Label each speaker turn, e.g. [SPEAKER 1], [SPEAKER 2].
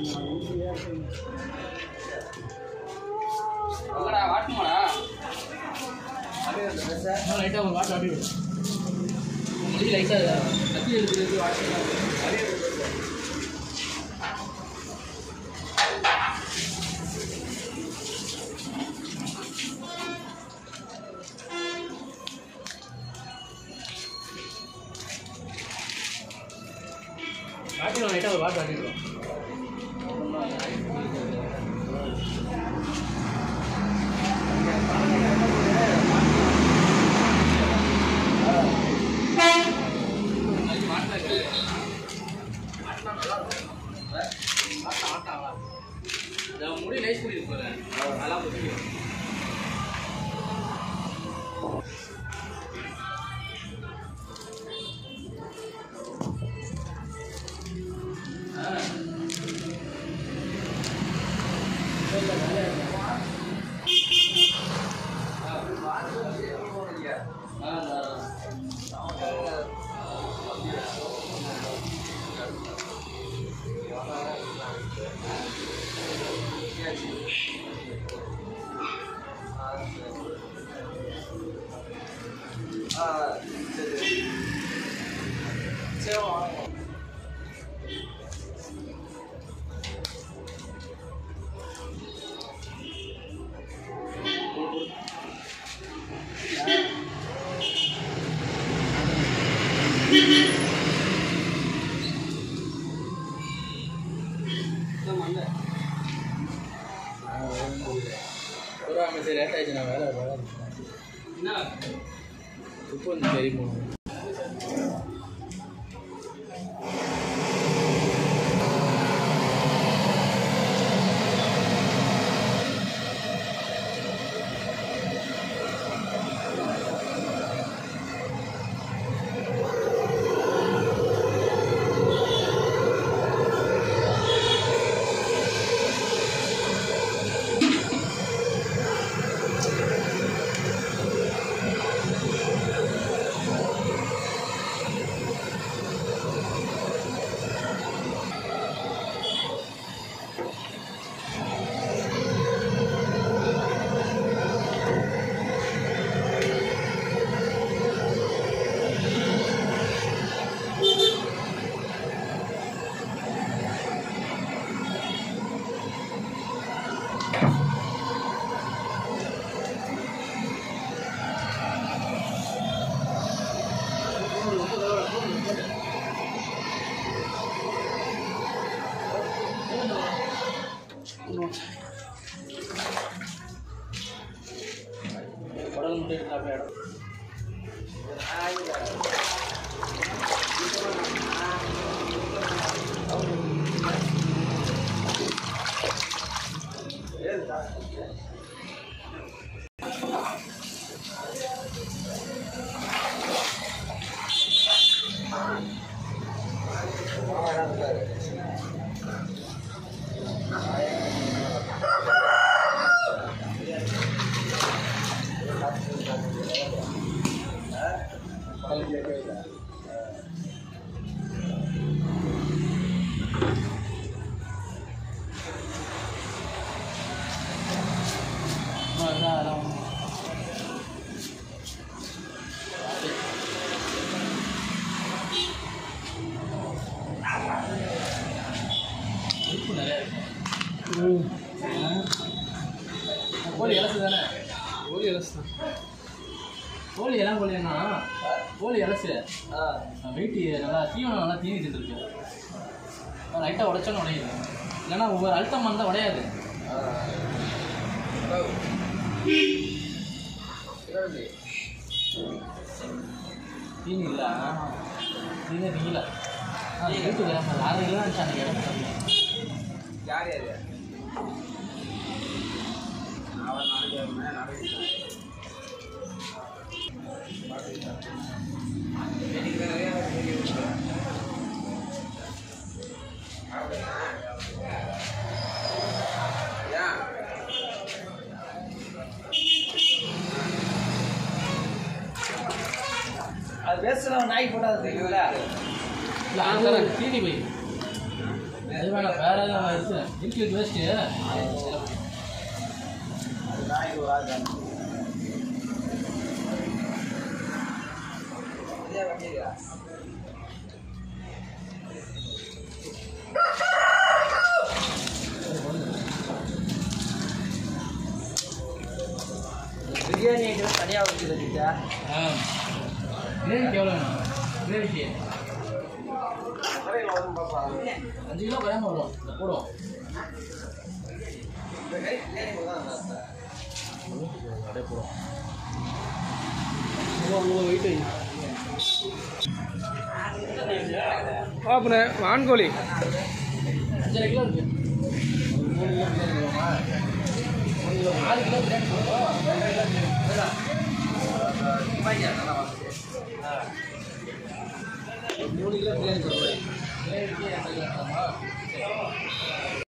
[SPEAKER 1] உங்கடா வாட்டுமாடா லைட்டாக ஒரு வாட்டு வாட்டி விடு முடி லைட்டாக கத்தி எடுக்கிறது வாட்டு வாட்டிடும் லைட்டாக ஒரு வாட்டு வாட்டிடுவோம் முடி லைஸ் பண்ணிருக்கு போல நல்லா போட்டு ஒரு அமைச்சர் லேட் ஆயிடுச்சு நான் வேலை வேலை என்ன இப்போ வந்து சரி போகணும் உடல் மட்டும் இருந்தா இடம் கோழி இலசு தானே கோழி இலசு தான் கோழி எல்லாம் கோழின்னா கோழி இலசு வெயிட் நல்லா தீவனம் நல்லா தீனி தின்றுருக்கு லைட்டாக உடைச்சோன்னு உடையுது இல்லைன்னா ஒவ்வொரு அழுத்தம் வந்தால் உடையாது தீனி இல்லை தீனி நீல வீட்டு வேலை அரை கிலோ இருந்துச்சு அந்த இடம்
[SPEAKER 2] யார் யார் அவன் நாளைக்கு நாளைக்கு எனக்கு நிறைய ஏன்
[SPEAKER 3] அது பேசுகிறவன் நாய் போடாது தெரியுங்களா
[SPEAKER 1] இல்லை அது தரேன் தீனி போய் அது வேணாம் வேற எதுவும் இருக்கு இருக்கு இருக்கு வேஸ்ட்டு
[SPEAKER 2] நாளைக்கு ஒரு ஆள் தானே. இதே வண்டியா பிரியாணி ஐட்டம் தனியாக வச்சுருக்கீங்க
[SPEAKER 1] ஆ கிரேவிக்கு எவ்வளோ வேணும் கிரேவிக்கு அஞ்சு கிலோ குறையாம வரும் இந்த போடும் அப்படியே போடும் வெயிட்
[SPEAKER 3] பாப்புண்ணே வான்கோழி
[SPEAKER 1] அஞ்சரை கிலோ இருக்கு மூணு கிலோ பிரியாணி வேணுமா? மூணு கிலோ நாலு கிலோ பிரியாணி போதும். ரெண்டு கிலோ பிரியாணி. மூணு கிலோ பிரியாணி போதும். பிரியாணிக்கு எண்பது கிலோ வேணுமா? சரி.